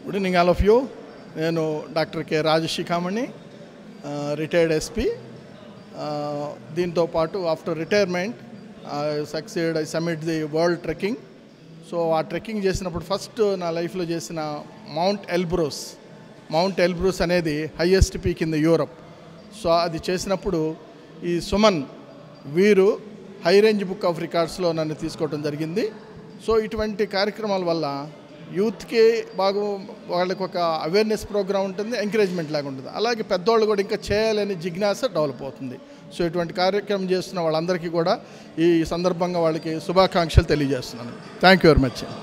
good evening all of you నేను doctor K Rajashikhamani retired SP దీంతో పాటు after retirement succeed I submit the world trekking so ఆ trekking చేసినప్పుడు first నా లైఫ్లో చేసిన మౌంట్ ఎల్బ్రూస్ మౌంట్ ఎల్బ్రూస్ అనేది highest peak in the Europe so అది చేసినప్పుడు ఈ సుమన్ వీరు హై రేంజ్ బుక్ ఆఫ్ రికార్డ్స్లో నన్ను తీసుకోవడం జరిగింది సో ఇటువంటి కార్యక్రమాల వల్ల యూత్కి బాగా వాళ్ళకి ఒక అవేర్నెస్ ప్రోగ్రామ్ ఉంటుంది ఎంకరేజ్మెంట్ లాగా ఉంటుంది అలాగే పెద్దవాళ్ళు కూడా ఇంకా చేయాలని జిజ్ఞాస డెవలప్ అవుతుంది సో ఇటువంటి కార్యక్రమం చేస్తున్న వాళ్ళందరికీ కూడా ఈ సందర్భంగా వాళ్ళకి శుభాకాంక్షలు తెలియజేస్తున్నాను థ్యాంక్ యూ వెరీ మచ్